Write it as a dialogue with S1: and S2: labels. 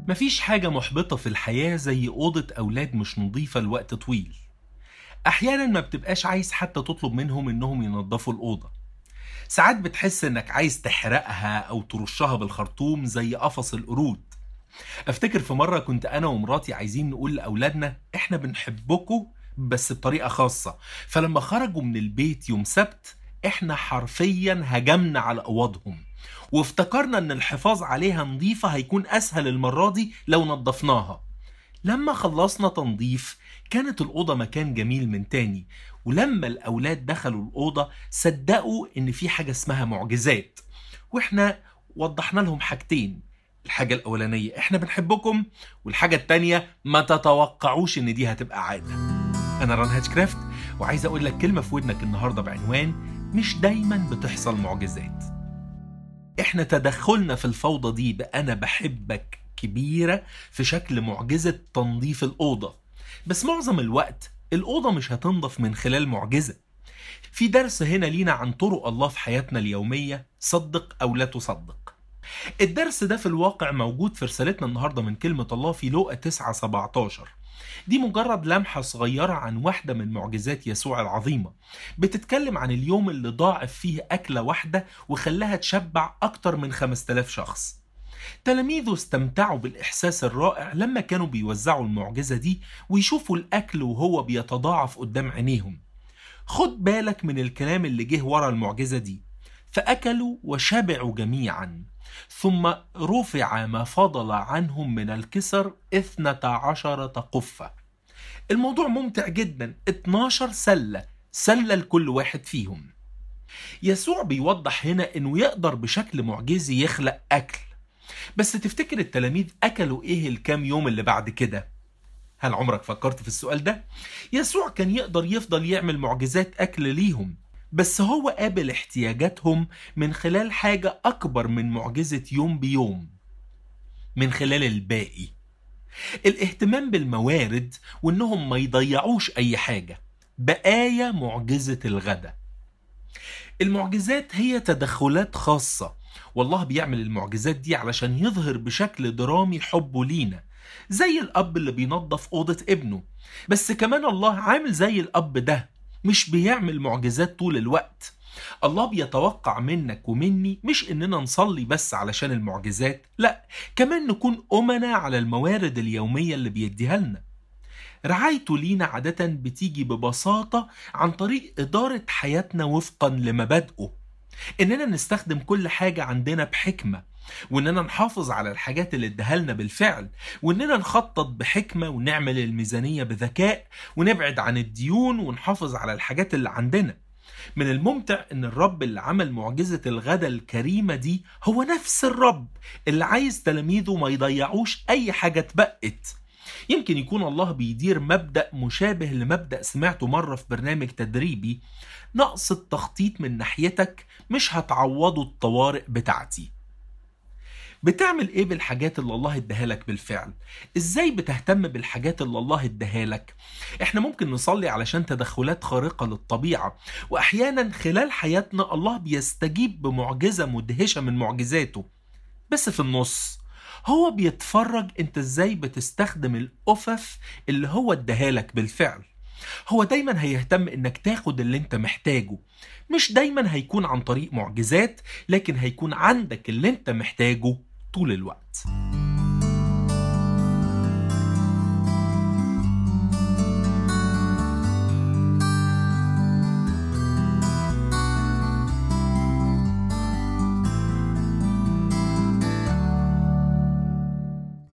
S1: مفيش حاجة محبطة في الحياة زي أوضة أولاد مش نظيفة لوقت طويل أحيانا ما بتبقاش عايز حتى تطلب منهم إنهم ينظفوا الأوضة ساعات بتحس إنك عايز تحرقها أو ترشها بالخرطوم زي قفص القرود أفتكر في مرة كنت أنا ومراتي عايزين نقول لأولادنا إحنا بنحبكم بس بطريقة خاصة فلما خرجوا من البيت يوم سبت إحنا حرفيا هجمنا على أوضهم وافتكرنا ان الحفاظ عليها نظيفة هيكون اسهل المرة دي لو نظفناها لما خلصنا تنظيف كانت الأوضة مكان جميل من تاني ولما الأولاد دخلوا الأوضة صدقوا إن في حاجة اسمها معجزات وإحنا وضحنا لهم حاجتين الحاجة الأولانية إحنا بنحبكم والحاجة التانية ما تتوقعوش إن دي هتبقى عادة أنا ران هاتشكرافت وعايز أقول لك كلمة في ودنك النهاردة بعنوان مش دايما بتحصل معجزات احنا تدخلنا في الفوضى دي بأنا بحبك كبيرة في شكل معجزة تنظيف الأوضة بس معظم الوقت الأوضة مش هتنضف من خلال معجزة في درس هنا لينا عن طرق الله في حياتنا اليومية صدق أو لا تصدق الدرس ده في الواقع موجود في رسالتنا النهاردة من كلمة الله في لوقا 9 17 دي مجرد لمحة صغيرة عن واحدة من معجزات يسوع العظيمة بتتكلم عن اليوم اللي ضاعف فيه أكلة واحدة وخلاها تشبع أكتر من 5000 شخص تلاميذه استمتعوا بالإحساس الرائع لما كانوا بيوزعوا المعجزة دي ويشوفوا الأكل وهو بيتضاعف قدام عينيهم خد بالك من الكلام اللي جه ورا المعجزة دي فأكلوا وشبعوا جميعا ثم رفع ما فضل عنهم من الكسر اثنتا عشرة قفة الموضوع ممتع جدا 12 سلة سلة لكل واحد فيهم يسوع بيوضح هنا انه يقدر بشكل معجزي يخلق اكل بس تفتكر التلاميذ اكلوا ايه الكام يوم اللي بعد كده هل عمرك فكرت في السؤال ده يسوع كان يقدر يفضل يعمل معجزات اكل ليهم بس هو قابل احتياجاتهم من خلال حاجة أكبر من معجزة يوم بيوم من خلال الباقي الاهتمام بالموارد وانهم ما يضيعوش اي حاجة بقايا معجزة الغدا المعجزات هي تدخلات خاصة والله بيعمل المعجزات دي علشان يظهر بشكل درامي حبه لينا زي الأب اللي بينظف أوضة ابنه بس كمان الله عامل زي الأب ده مش بيعمل معجزات طول الوقت الله بيتوقع منك ومني مش اننا نصلي بس علشان المعجزات لا كمان نكون امنا على الموارد اليوميه اللي بيديها لنا رعايته لينا عادة بتيجي ببساطة عن طريق إدارة حياتنا وفقا لمبادئه إننا نستخدم كل حاجة عندنا بحكمة وإننا نحافظ على الحاجات اللي اداها لنا بالفعل وإننا نخطط بحكمة ونعمل الميزانية بذكاء ونبعد عن الديون ونحافظ على الحاجات اللي عندنا من الممتع ان الرب اللي عمل معجزة الغدا الكريمة دي هو نفس الرب اللي عايز تلاميذه ما يضيعوش اي حاجة اتبقت يمكن يكون الله بيدير مبدأ مشابه لمبدأ سمعته مرة في برنامج تدريبي نقص التخطيط من ناحيتك مش هتعوضه الطوارئ بتاعتي بتعمل ايه بالحاجات اللي الله اداها لك بالفعل ازاي بتهتم بالحاجات اللي الله اداها لك احنا ممكن نصلي علشان تدخلات خارقة للطبيعة واحيانا خلال حياتنا الله بيستجيب بمعجزة مدهشة من معجزاته بس في النص هو بيتفرج انت ازاي بتستخدم الأفف اللي هو اداها لك بالفعل هو دايما هيهتم انك تاخد اللي انت محتاجه مش دايما هيكون عن طريق معجزات لكن هيكون عندك اللي انت محتاجه طول الوقت